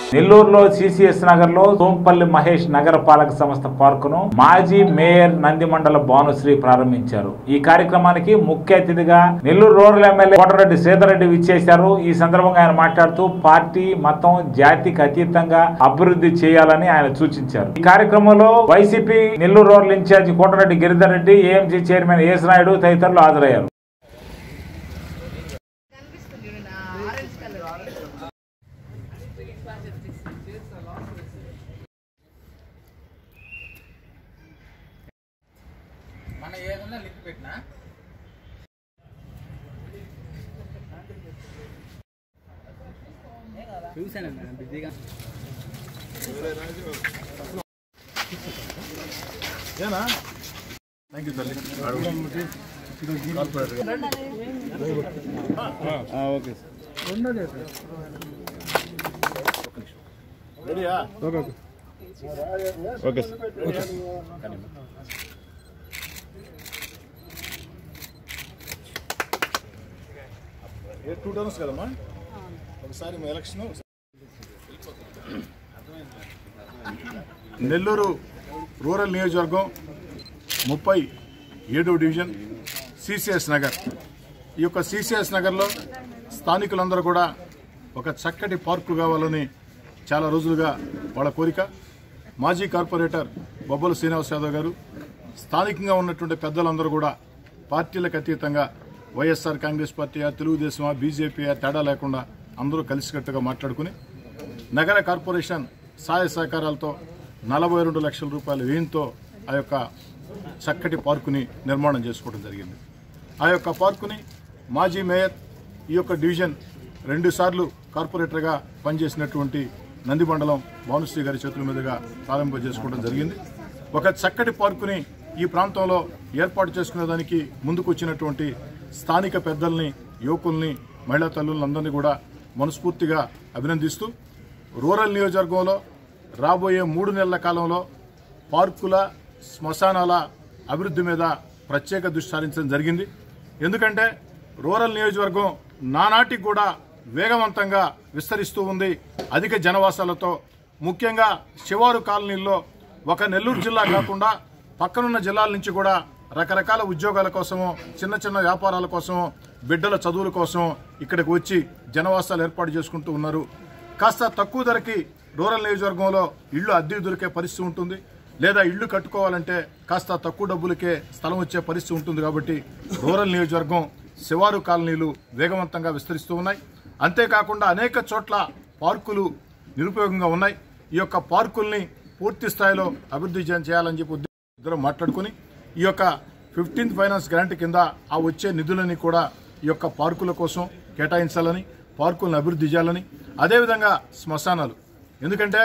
నెల్లూరులో సిసిఎస్ నగర్ లో సోంపల్లి మహేష్ నగర పాలక సంస్థ పార్కును మాజీ మేయర్ నందిమండల భానుశ్రీ ప్రారంభించారు ఈ కార్యక్రమానికి ముఖ్య అతిథిగా నెల్లూరు రూరల్ ఎమ్మెల్యే కోటరెడ్డి శ్రీధర్రెడ్డి విచ్చేశారు ఈ సందర్భంగా ఆయన మాట్లాడుతూ పార్టీ మతం జాతికి అతీతంగా అభివృద్ధి చేయాలని ఆయన సూచించారు ఈ కార్యక్రమంలో YCP Nellore rural incharge Kotareddy Giridhar Reddy AMC chairman S Naidu తదితరులు హాజరయ్యారు మన ఏదన్నా లింక్ పెట్టినా చూసాను మేడం బిజీగా ఏ టూ టర్మ్స్ కదమ్మా ఒకసారి మా ఎలక్షన్ నెల్లూరు రూరల్ నియోజకవర్గం ముప్పై ఏడవ డివిజన్ సిసిఎస్ నగర్ ఈ యొక్క సిసిఎస్ నగర్లో స్థానికులందరూ కూడా ఒక చక్కటి పార్కు కావాలని చాలా రోజులుగా వాళ్ళ కోరిక మాజీ కార్పొరేటర్ బొబ్బల శ్రీనివాస్ యాదవ్ గారు స్థానికంగా ఉన్నటువంటి పెద్దలందరూ కూడా పార్టీలకు అతీతంగా వైఎస్ఆర్ కాంగ్రెస్ పార్టీ తెలుగుదేశమా బీజేపీ తేడా లేకుండా అందరూ కలిసికట్టుగా మాట్లాడుకుని నగర కార్పొరేషన్ సహాయ సహకారాలతో నలభై రెండు లక్షల రూపాయల వ్యయంతో ఆ యొక్క చక్కటి పార్కుని నిర్మాణం చేసుకోవడం జరిగింది ఆ యొక్క పార్కుని మాజీ మేయర్ ఈ యొక్క డివిజన్ రెండుసార్లు కార్పొరేటర్గా పనిచేసినటువంటి నందిమండలం భానుశ్రీ గారి చేతుల మీదుగా ప్రారంభం చేసుకోవడం జరిగింది ఒక చక్కటి పార్కుని ఈ ప్రాంతంలో ఏర్పాటు చేసుకునేదానికి ముందుకు వచ్చినటువంటి స్థానిక పెద్దల్ని యువకుల్ని మహిళా తల్లులందరినీ కూడా మనస్ఫూర్తిగా అభినందిస్తూ రూరల్ నియోజకవర్గంలో రాబోయే మూడు నెలల కాలంలో పార్కుల శ్మశానాల అభివృద్ధి మీద ప్రత్యేక దృష్టి సారించడం జరిగింది ఎందుకంటే రూరల్ నియోజకవర్గం నానాటికి కూడా వేగవంతంగా విస్తరిస్తూ ఉంది అధిక జనవాసాలతో ముఖ్యంగా శివారు కాలనీల్లో ఒక నెల్లూరు జిల్లా కాకుండా పక్కనున్న జిల్లాల నుంచి కూడా రకరకాల ఉద్యోగాల కోసము చిన్న చిన్న వ్యాపారాల కోసము బిడ్డల చదువుల కోసం ఇక్కడికి వచ్చి జనవాసాలు ఏర్పాటు చేసుకుంటూ ఉన్నారు కాస్త తక్కువ ధరకి రూరల్ నియోజకవర్గంలో ఇళ్లు అద్దె దొరికే పరిస్థితి ఉంటుంది లేదా ఇళ్లు కట్టుకోవాలంటే కాస్త తక్కువ డబ్బులకే స్థలం వచ్చే పరిస్థితి ఉంటుంది కాబట్టి రూరల్ నియోజకవర్గం శివారు కాలనీలు వేగవంతంగా విస్తరిస్తూ ఉన్నాయి అంతేకాకుండా అనేక చోట్ల పార్కులు నిరుపయోగంగా ఉన్నాయి ఈ యొక్క పార్కుల్ని పూర్తి స్థాయిలో అభివృద్ధి చే- చేయాలని చెప్పి ఉద్దేశం ఇద్దరం మాట్లాడుకుని ఈ యొక్క ఫిఫ్టీన్త్ ఫైనాన్స్ గ్రాంట్ కింద ఆ వచ్చే నిధులని కూడా ఈ యొక్క పార్కుల కోసం కేటాయించాలని పార్కులను అభివృద్ధి చేయాలని అదేవిధంగా శ్మశానాలు ఎందుకంటే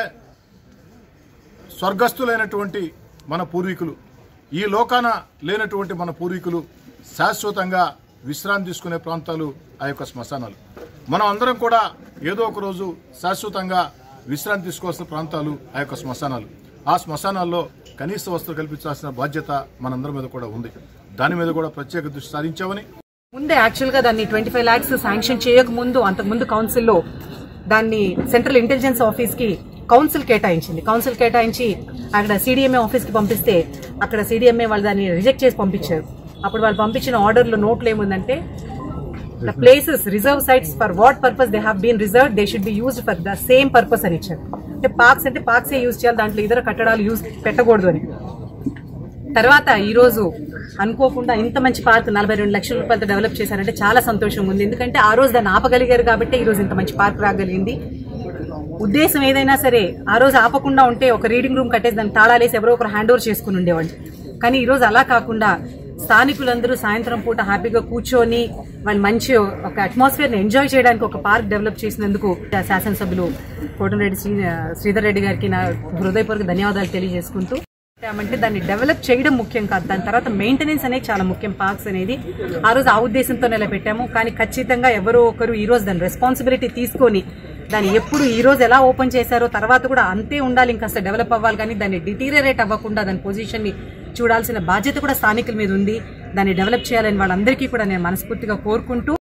స్వర్గస్థులైనటువంటి మన పూర్వీకులు ఈ లోకాన లేనటువంటి మన పూర్వీకులు శాశ్వతంగా విశ్రాంతి తీసుకునే ప్రాంతాలు ఆ యొక్క శ్మశానాలు మనం అందరం కూడా ఏదో ఒక రోజు శాశ్వతంగా విశ్రాంతి తీసుకోవాల్సిన ప్రాంతాలు ఆ యొక్క శ్మశానాలు ఆ శ్మశానాల్లో కనీస వస్తువులు కల్పించాల్సిన బాధ్యత మనందరి మీద కూడా ఉంది దాని మీద కూడా ప్రత్యేక దృష్టి సారించామని ముందే యాక్చువల్ గా దాన్ని ట్వంటీ ఫైవ్ లాక్స్ శాంక్షన్ చేయక ముందు అంతకు ముందు కౌన్సిల్లో దాన్ని సెంట్రల్ ఇంటెలిజెన్స్ ఆఫీస్ కి కౌన్సిల్ కేటాయించింది కౌన్సిల్ కేటాయించి అక్కడ సిడిఎంఏ ఆఫీస్ కి పంపిస్తే అక్కడ సిడిఎంఏ వాళ్ళు దాన్ని రిజెక్ట్ చేసి పంపించారు అప్పుడు వాళ్ళు పంపించిన ఆర్డర్లో నోట్లు ఏముందంటే the places reserve sites for what purpose they have been reserve they should be used for the same purpose అని ఇచ్చారు అంటే పార్క్స్ అంటే పార్క్సే యూజ్ చేయాలి దాంట్లో ఇతర కట్టడాలు యూజ్ పెట్టకూడదు అని తర్వాత ఈ రోజు అనుకోకుండా ఇంత మంచి పార్క్ నలభై రెండు లక్షల రూపాయలతో డెవలప్ చేశారంటే చాలా సంతోషంగా ఉంది ఎందుకంటే ఆ రోజు దాన్ని ఆపగలిగారు కాబట్టి ఈ రోజు ఇంత మంచి పార్క్ రాగలిగింది ఉద్దేశం ఏదైనా సరే ఆ రోజు ఆపకుండా ఉంటే ఒక రీడింగ్ రూమ్ కట్టేసి దాన్ని తాళాలేసి ఎవరో ఒకరు హ్యాండ్ ఓవర్ చేసుకుని ఉండేవాళ్ళు కానీ ఈ రోజు అలా కాకుండా స్థానికులందరూ సాయంత్రం పూట హ్యాపీగా కూర్చొని వాళ్ళు మంచి ఒక అట్మాస్ఫియర్ ని ఎంజాయ్ చేయడానికి ఒక పార్క్ డెవలప్ చేసినందుకు శాసనసభ్యులు కోటమిరెడ్డి శ్రీ శ్రీధర్ రెడ్డి గారికి నా హృదయపూర్వక ధన్యవాదాలు తెలియజేసుకుంటూ అంటే దాన్ని డెవలప్ చేయడం ముఖ్యం కాదు దాని తర్వాత మెయింటెనెన్స్ అనేది చాలా ముఖ్యం పార్క్స్ అనేది ఆ రోజు ఆ ఉద్దేశంతో పెట్టాము కానీ ఖచ్చితంగా ఎవరో ఒకరు ఈ రోజు దాని రెస్పాన్సిబిలిటీ తీసుకొని దాన్ని ఎప్పుడు ఈ రోజు ఎలా ఓపెన్ చేశారో తర్వాత కూడా అంతే ఉండాలి ఇంకాస్త డెవలప్ అవ్వాలి కానీ దాన్ని డిటీరియరేట్ అవ్వకుండా దాని పొజిషన్ ని చూడాల్సిన బాధ్యత కూడా స్థానికుల మీద ఉంది దాన్ని డెవలప్ చేయాలని వాళ్ళందరికీ కూడా నేను మనస్ఫూర్తిగా కోరుకుంటూ